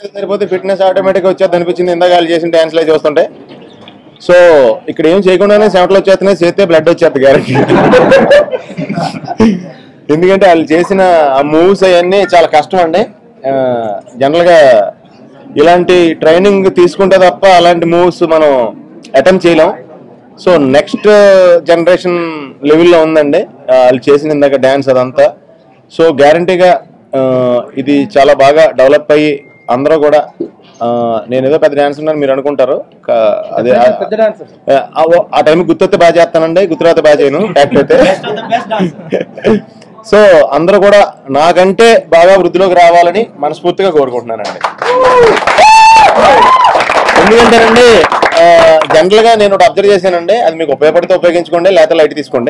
సరిపోతే ఫిట్నెస్ ఆటోమేటిక్గా వచ్చేది అనిపించింది ఇందాక వాళ్ళు చేసిన డ్యాన్స్లో చూస్తుంటే సో ఇక్కడ ఏం చేయకుండానే చెమటలు వచ్చేస్తున్నాయి చేస్తే బ్లడ్ వచ్చేది గ్యారెంటీ ఎందుకంటే వాళ్ళు చేసిన ఆ మూవ్స్ అవన్నీ చాలా కష్టం అండి జనరల్గా ఇలాంటి ట్రైనింగ్ తీసుకుంటే తప్ప అలాంటి మూవ్స్ మనం అటెంప్ట్ చేయలేం సో నెక్స్ట్ జనరేషన్ లెవెల్లో ఉందండి ఆ, వాళ్ళు చేసిన ఇందాక డ్యాన్స్ అదంతా సో గ్యారంటీగా ఇది చాలా బాగా డెవలప్ అయ్యి అందరూ కూడా ఆ, నేను ఏదో పెద్ద డాన్స్ ఉన్నాను మీరు అనుకుంటారు కా- అదే ఆ- ఆ- ఓ- ఆ టైం గుర్తొస్తే బాగా చేస్తానండి గుర్తురాతే బాగా చేయను యాక్ట్ అయితే సో అందరూ కూడా నాకంటే బాగా వృద్ధిలోకి రావాలని మనస్ఫూర్తిగా కోరుకుంటున్నానండి ఎందుకంటేనండి జనరల్ గా నేను ఒకటి అబ్జర్వ్ చేశానండి అది మీకు ఉపయోగపడితే ఉపయోగించుకోండి లేకపోతే లైట్ తీసుకోండి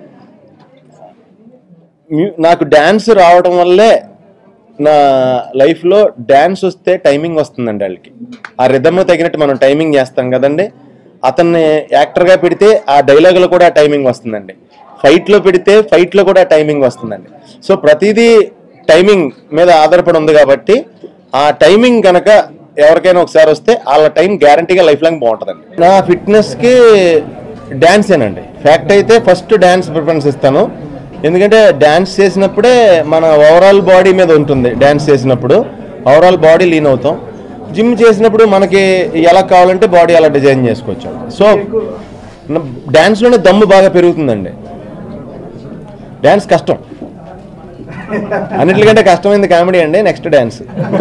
మ్యూ- నాకు డ్యాన్స్ రావడం వల్లే నా లైఫ్లో డ్యాన్స్ వస్తే టైమింగ్ వస్తుందండి వాళ్ళకి ఆ రిధమ్ తగినట్టు మనం టైమింగ్ చేస్తాం కదండి అతన్ని యాక్టర్గా పెడితే ఆ డైలాగులో కూడా టైమింగ్ వస్తుందండి ఫైట్లో పెడితే ఫైట్లో కూడా టైమింగ్ వస్తుందండి సో ప్రతిదీ టైమింగ్ మీద ఆధారపడి ఉంది కాబట్టి ఆ టైమింగ్ కనుక ఎవరికైనా ఒకసారి వస్తే వాళ్ళ టైం గ్యారంటీగా లైఫ్ లాంగ్ బాగుంటుందండి నా ఫిట్నెస్కి డ్యాన్సేనండి ఫ్యాక్ట్ అయితే ఫస్ట్ డ్యాన్స్ ప్రిఫరెన్స్ ఇస్తాను ఎందుకంటే డ్యాన్స్ చేసినప్పుడే మన ఓవరాల్ బాడీ మీద ఉంటుంది డ్యాన్స్ చేసినప్పుడు ఓవరాల్ బాడీ లీన్ అవుతాం జిమ్ చేసినప్పుడు మనకి ఎలా కావాలంటే బాడీ అలా డిజైన్ చేసుకోవచ్చు సో డ్యాన్స్లోనే దమ్ము బాగా పెరుగుతుందండి డ్యాన్స్ కష్టం అన్నిటికంటే కష్టమైంది కామెడీ అండి నెక్స్ట్ డ్యాన్స్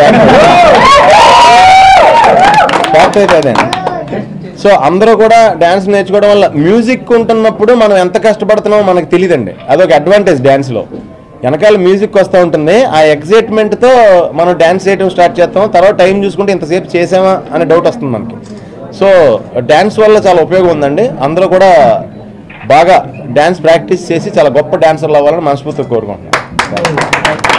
ఫ్యాక్ట్ అయితే అదండి సో అందరూ కూడా డ్యాన్స్ నేర్చుకోవడం వల్ల మ్యూజిక్ ఉంటున్నప్పుడు మనం ఎంత కష్టపడుతున్నామో మనకు తెలియదండి అదొక అడ్వాంటేజ్ డ్యాన్స్లో వెనకాల మ్యూజిక్ వస్తూ ఉంటుంది ఆ ఎగ్జైట్మెంట్తో మనం డ్యాన్స్ చేయడం స్టార్ట్ చేస్తాం తర్వాత టైం చూసుకుంటే ఇంతసేపు చేసామా అనే డౌట్ వస్తుంది మనకి సో డ్యాన్స్ వల్ల చాలా ఉపయోగం ఉందండి అందరూ కూడా బాగా డ్యాన్స్ ప్రాక్టీస్ చేసి చాలా గొప్ప డాన్సర్లు అవ్వాలని మనస్ఫూర్తిగా కోరుకుంటున్నాను